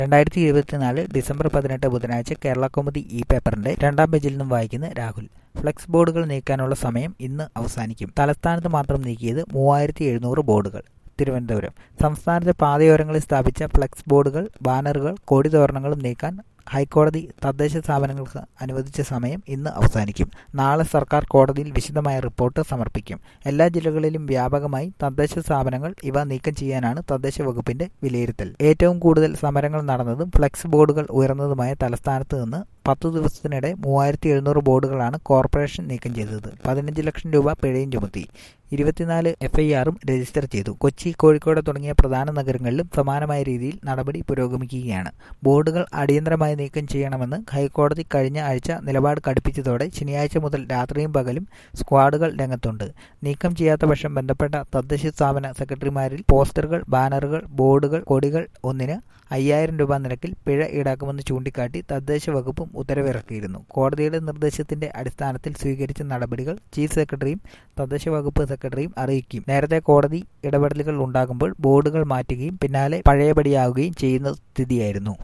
രണ്ടായിരത്തി ഇരുപത്തിനാല് ഡിസംബർ പതിനെട്ട് ബുധനാഴ്ച കേരള കൗമുദി ഇ പേപ്പറിന്റെ രണ്ടാം പേജിൽ നിന്നും വായിക്കുന്ന രാഹുൽ ഫ്ലെക്സ് ബോർഡുകൾ നീക്കാനുള്ള സമയം ഇന്ന് അവസാനിക്കും തലസ്ഥാനത്ത് മാത്രം നീക്കിയത് മൂവായിരത്തി എഴുന്നൂറ് ബോർഡുകൾ തിരുവനന്തപുരം സംസ്ഥാനത്തെ പാതയോരങ്ങളിൽ സ്ഥാപിച്ച ഫ്ലെക്സ് ബോർഡുകൾ ബാനറുകൾ കൊടിതോരണങ്ങളും നീക്കാൻ ഹൈക്കോടതി തദ്ദേശ സ്ഥാപനങ്ങൾക്ക് അനുവദിച്ച സമയം ഇന്ന് അവസാനിക്കും നാളെ സർക്കാർ കോടതിയിൽ വിശദമായ റിപ്പോർട്ട് സമർപ്പിക്കും എല്ലാ ജില്ലകളിലും വ്യാപകമായി തദ്ദേശ സ്ഥാപനങ്ങൾ ഇവ നീക്കം ചെയ്യാനാണ് തദ്ദേശ വകുപ്പിന്റെ വിലയിരുത്തൽ ഏറ്റവും കൂടുതൽ സമരങ്ങൾ നടന്നതും ഫ്ലെക്സ് ബോർഡുകൾ ഉയർന്നതുമായ തലസ്ഥാനത്ത് നിന്ന് പത്തു ദിവസത്തിനിടെ മൂവായിരത്തി എഴുന്നൂറ് ബോർഡുകളാണ് കോർപ്പറേഷൻ നീക്കം ചെയ്തത് പതിനഞ്ച് ലക്ഷം രൂപ പിഴയും ചുമത്തി ഇരുപത്തിനാല് എഫ്ഐആറും രജിസ്റ്റർ ചെയ്തു കൊച്ചി കോഴിക്കോട് തുടങ്ങിയ പ്രധാന നഗരങ്ങളിലും സമാനമായ രീതിയിൽ നടപടി പുരോഗമിക്കുകയാണ് ബോർഡുകൾ അടിയന്തരമായി നീക്കം ചെയ്യണമെന്ന് ഹൈക്കോടതി കഴിഞ്ഞ ആഴ്ച നിലപാട് കടുപ്പിച്ചതോടെ ശനിയാഴ്ച മുതൽ രാത്രിയും പകലും സ്ക്വാഡുകൾ രംഗത്തുണ്ട് നീക്കം ചെയ്യാത്ത പക്ഷം ബന്ധപ്പെട്ട തദ്ദേശ സ്ഥാപന സെക്രട്ടറിമാരിൽ പോസ്റ്ററുകൾ ബാനറുകൾ ബോർഡുകൾ കൊടികൾ ഒന്നിന് അയ്യായിരം രൂപ നിരക്കിൽ പിഴ ഈടാക്കുമെന്ന് ചൂണ്ടിക്കാട്ടി തദ്ദേശ വകുപ്പും ഉത്തരവിറക്കിയിരുന്നു കോടതിയുടെ നിർദ്ദേശത്തിന്റെ അടിസ്ഥാനത്തിൽ സ്വീകരിച്ച നടപടികൾ ചീഫ് സെക്രട്ടറിയും തദ്ദേശ വകുപ്പ് സെക്രട്ടറിയും അറിയിക്കും നേരത്തെ കോടതി ഇടപെടലുകൾ ഉണ്ടാകുമ്പോൾ ബോർഡുകൾ മാറ്റുകയും പിന്നാലെ പഴയപടിയാവുകയും ചെയ്യുന്ന സ്ഥിതിയായിരുന്നു